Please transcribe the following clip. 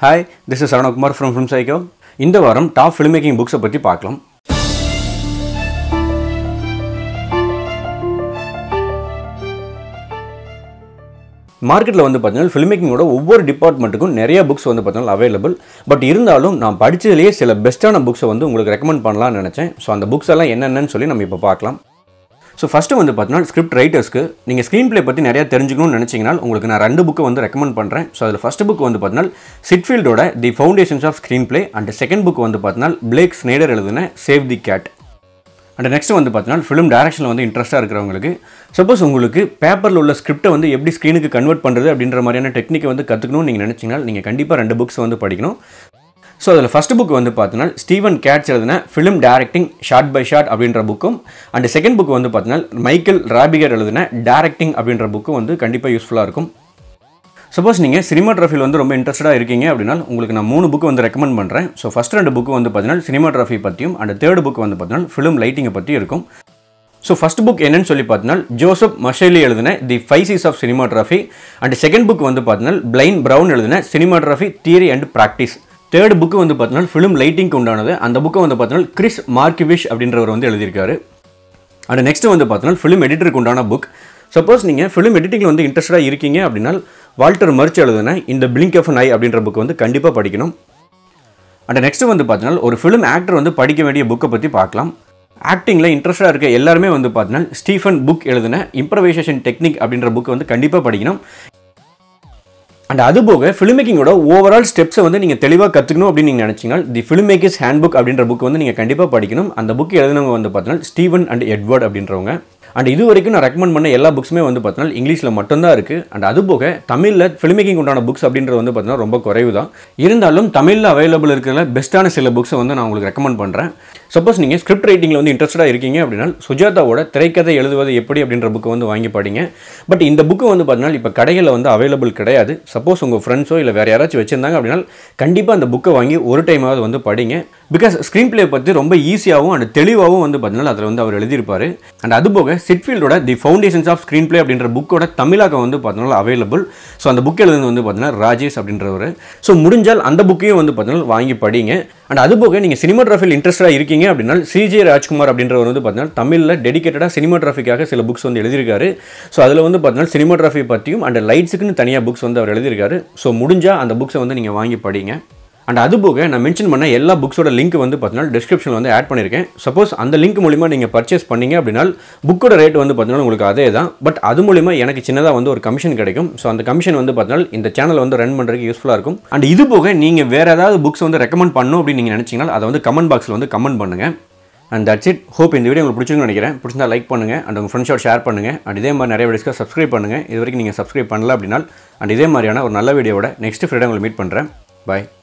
hi this is Saranakumar from film psycho இந்த வாரம் top film making புக்ஸை பற்றி பார்க்கலாம் மார்க்கெட்டில் வந்து பார்த்தீங்கன்னா ஃபிலிம் மேக்கிங்கோட ஒவ்வொரு டிபார்ட்மெண்ட்டுக்கும் நிறைய புக்ஸ் வந்து பார்த்தீங்கன்னா அவைலபிள் பட் இருந்தாலும் நான் படித்ததுலேயே சில பெஸ்ட்டான புக்ஸை வந்து உங்களுக்கு ரெக்கமெண்ட் பண்ணலாம்னு நினச்சேன் ஸோ அந்த புக்ஸ் எல்லாம் என்னென்னு சொல்லி நம்ம இப்போ பார்க்கலாம் ஸோ ஃபஸ்ட்டு வந்து பார்த்தீங்கன்னா ஸ்கிரிப்ட் ரைட்டர்ஸ்க்கு நீங்கள் ஸ்க்ரீன் ப்ளே பற்றி நிறையா தெரிஞ்சுக்கணும்னு நினச்சிங்கன்னா உங்களுக்கு நான் ரெண்டு புக்கு வந்து ரெக்கமெண்ட் பண்ணுறேன் ஸோ அதில் ஃபஸ்ட் புக் வந்து பார்த்தீங்கன்னா சிட்ஃபீல்டோட the foundations of screenplay and second book வந்து பார்த்தீங்கன்னா பிளேக் ஸ்னேடர் எழுதின save the cat and next வந்து பார்த்தீங்கன்னா ஃபிலிம் டேரக்ஷனில் வந்து இன்ட்ரெஸ்ட்டாக இருக்கிறவங்களுக்கு சப்போஸ் உங்களுக்கு பேப்பரில் உள்ள ஸ்கிரிப்டை வந்து எப்படி ஸ்க்ரீனுக்கு கன்வெர்ட் பண்ணுறது அப்படின்ற மாதிரியான டெக்னிக்கை வந்து கற்றுக்கணும்னு நீங்கள் நினச்சிங்கன்னா நீங்கள் கண்டிப்பாக ரெண்டு புக்ஸ் வந்து படிக்கணும் ஸோ அதில் ஃபஸ்ட் புக் வந்து பார்த்தீங்கன்னா ஸ்டீவன் கேட்ச் எழுதின film directing shot by shot அப்படின்ற புக்கும் அண்ட் செகண்ட் புக் வந்து பார்த்தீங்கன்னா மைக்கேல் ராபிகர் எழுதின டேரக்டிங் அப்படின்ற புக்கும் வந்து கண்டிப்பாக யூஸ்ஃபுல்லாக இருக்கும் சப்போஸ் நீங்கள் சினிமாட்ராஃபியில் வந்து ரொம்ப இன்ட்ரெஸ்ட்டாக இருக்கீங்க அப்படின்னா உங்களுக்கு நான் மூணு புக்கு வந்து ரெக்கமெண்ட் பண்ணுறேன் ஸோ ஃபஸ்ட் ரெண்டு புக்கு வந்து பார்த்தீங்கன்னா சினிமாட்ராஃபி பற்றியும் அண்ட் தேர்ட் புக் வந்து பார்த்தீங்கன்னா ஃபிலிம் லைட்டிங்கை பற்றி இருக்கும் ஸோ ஃபஸ்ட் புக் என்னன்னு சொல்லி பார்த்தீங்கன்னா ஜோசப் மஷேலி எழுதின the five C's of cinematography and second book வந்து பார்த்தீங்கன்னா பிளைன் ப்ரௌன் எழுதின cinematography theory and practice third book வந்து பார்த்தீங்கன்னா ஃபிலிம் லைட்டிங்க்கு உண்டானது அந்த புக்கை வந்து பார்த்தீங்கன்னா கிறிஸ் மார்க்கிவிஷ் அப்படின்றவர் வந்து எழுதியிருக்காரு அண்ட் நெக்ஸ்ட் வந்து பார்த்தீங்கன்னா ஃபிலிம் எடிட்டருக்கு உண்டான புக் சப்போஸ் நீங்கள் ஃபிலிம் எடிட்டிங்கில் வந்து இன்ட்ரெஸ்டாக இருக்கீங்க அப்படின்னா வால்டர் மர்ச் எழுதுன இந்த பிளிங்க் எஃப் ஐ அப்படின்ற புக் வந்து கண்டிப்பாக படிக்கணும் அண்ட் நெக்ஸ்ட் வந்து பார்த்தீங்கன்னா ஒரு ஃபிலிம் ஆக்டர் வந்து படிக்க வேண்டிய புக்கை பற்றி பார்க்கலாம் ஆக்டிங்கில் இன்ட்ரெஸ்டாக இருக்க எல்லாருமே வந்து பார்த்தீங்கன்னா ஸ்டீஃபன் புக் எழுதின இம்ப்ரவைசேஷன் டெக்னிக் அப்படின்ற புக் வந்து கண்டிப்பாக படிக்கணும் அண்ட் அது போக ஃபிலிம் மேக்கிங்கோட ஓவரால் ஸ்டெப்ஸை வந்து நீங்கள் தெளிவாக கற்றுக்கணும் அப்படின்னு நீங்கள் நினச்சிங்கன்னா the filmmakers handbook அப்படின்ற புக் வந்து நீங்கள் கண்டிப்பாக படிக்கணும் அந்த புக் எழுதினவங்க வந்து பார்த்தீங்கன்னா ஸ்டீவன் அண்ட் எட்வர்ட் அப்படின்றவங்க அண்ட் இது வரைக்கும் நான் ரெக்கமெண்ட் பண்ண எல்லா புக்ஸுமே வந்து பார்த்தீங்கன்னா இங்கிலீஷில் மட்டும்தான் இருக்குது அண்ட் அது போக தமிழில் ஃபிலிம் மேக்கிங் உண்டான புக்ஸ் அப்படின்றது வந்து பார்த்தீங்கன்னா ரொம்ப குறைவு தான் இருந்தாலும் தமிழில் அவைலபிள் இருக்கிற பெஸ்ட்டான சில புக்ஸை வந்து நான் உங்களுக்கு ரெக்கமெண்ட் பண்ணுறேன் சப்போஸ் நீங்கள் ஸ்கிரிப்ட் ரைட்டிங்கில் வந்து இன்ட்ரெஸ்ட்டாக இருக்கீங்க அப்படின்னா சுஜாதாவோட திரைக்கதை எழுதுவது எப்படி அப்படின்ற புக்கை வந்து வாங்கி படிங்க பட் இந்த புக்கு வந்து பார்த்தீங்கன்னா இப்போ கடைகளில் வந்து அவைலபிள் கிடையாது சப்போஸ் உங்கள் ஃப்ரெண்ட்ஸோ இல்லை வேறு யாராச்சும் வச்சிருந்தாங்க அப்படின்னா கண்டிப்பாக அந்த புக்கை வாங்கி ஒரு டைமாவது வந்து படிங்க பிகாஸ் ஸ்க்ரீன் பிளே பற்றி ரொம்ப ஈஸியாகவும் அண்ட் தெளிவாகவும் வந்து பார்த்தீங்கன்னா அதில் வந்து அவர் எழுதியிருப்பார் அண்ட் அது போக சிட்ஃபீல்டோட the foundations of screenplay அப்படின்ற புக்கோட தமிழாக்கம் வந்து பார்த்தீங்கன்னா அவைலபிள் ஸோ அந்த புக் எழுதுனது வந்து பார்த்தீங்கன்னா ராஜேஷ் அப்படின்றவர் ஸோ முடிஞ்சால் அந்த புக்கையும் வந்து பார்த்தீங்கன்னா வாங்கி படிங்க அண்ட் அது போக நீங்கள் சினிமாட்ராஃபில் இன்ட்ரெஸ்டாக இருக்கீங்க அப்படின்னா சிஜே ராஜ்குமார் அப்படின்றவர் வந்து பார்த்தீங்கன்னா தமிழில் டெடிக்கேட்டடாக சினிமாட்ராஃபிக்காக சில புக்ஸ் வந்து எழுதியிருக்காரு ஸோ அதில் வந்து பார்த்தீங்கன்னா சினிமாட்ராஃபி பற்றியும் அண்ட் லைட்ஸுக்குன்னு தனியாக புக்ஸ் வந்து அவர் எழுதியிருக்காரு ஸோ முடிஞ்சால் அந்த புக்ஸை வந்து நீங்கள் வாங்கி படிங்க அண்ட் அது போக நான் மென்ஷன் பண்ண எல்லா புக்ஸோட லிங்க் வந்து பார்த்தீங்கன்னா டிஸ்கிரிப்ஷனில் வந்து ஆட் பண்ணியிருக்கேன் சப்போஸ் அந்த லிங்க் மூலிமா நீங்கள் பர்ச்சேஸ் பண்ணீங்க அப்படின்னா புக்கோட ரேட் வந்து பார்த்தீங்கன்னா உங்களுக்கு அதே தான் பட் அது மூலிமா எனக்கு சின்னதாக வந்து ஒரு கமிஷன் கிடைக்கும் ஸோ அந்த கமிஷன் வந்து பார்த்தீங்கன்னா இந்த சேனல் வந்து ரன் பண்ணுறதுக்கு யூஸ்ஃபுல்லாக இருக்கும் அண்ட் இது போக நீங்கள் வேறு ஏதாவது புக்ஸ் வந்து ரெக்கமெண்ட் பண்ணணும் அப்படின்னு நீங்கள் நினச்சிங்கன்னா அதை வந்து கமெண்ட் பாக்ஸில் வந்து கமெண்ட் பண்ணுங்கள் அண்ட் தட்ஸ் இட் ஹோப் இந்த வீடியோ உங்களுக்கு பிடிச்சிருக்குன்னு நினைக்கிறேன் பிடிச்சிருந்தா லைக் பண்ணுங்கள் அண்ட் உங்கள் ஃப்ரெண்ட்ஸோட ஷேர் பண்ணுங்கள் அண்ட் இதே மாதிரி நிறைய வீடியோஸ்க்கு சப்ஸ்கிரைப் பண்ணுங்கள் இது வரைக்கும் நீங்கள் சப்ஸ்கிரைப் பண்ணல அப்படின்னா அண்ட் இதே மாதிரியான ஒரு நல்ல வீடியோட நெக்ஸ்ட் ஃப்ரைடே உங்களை மீட் பண்ணுறேன் பாய்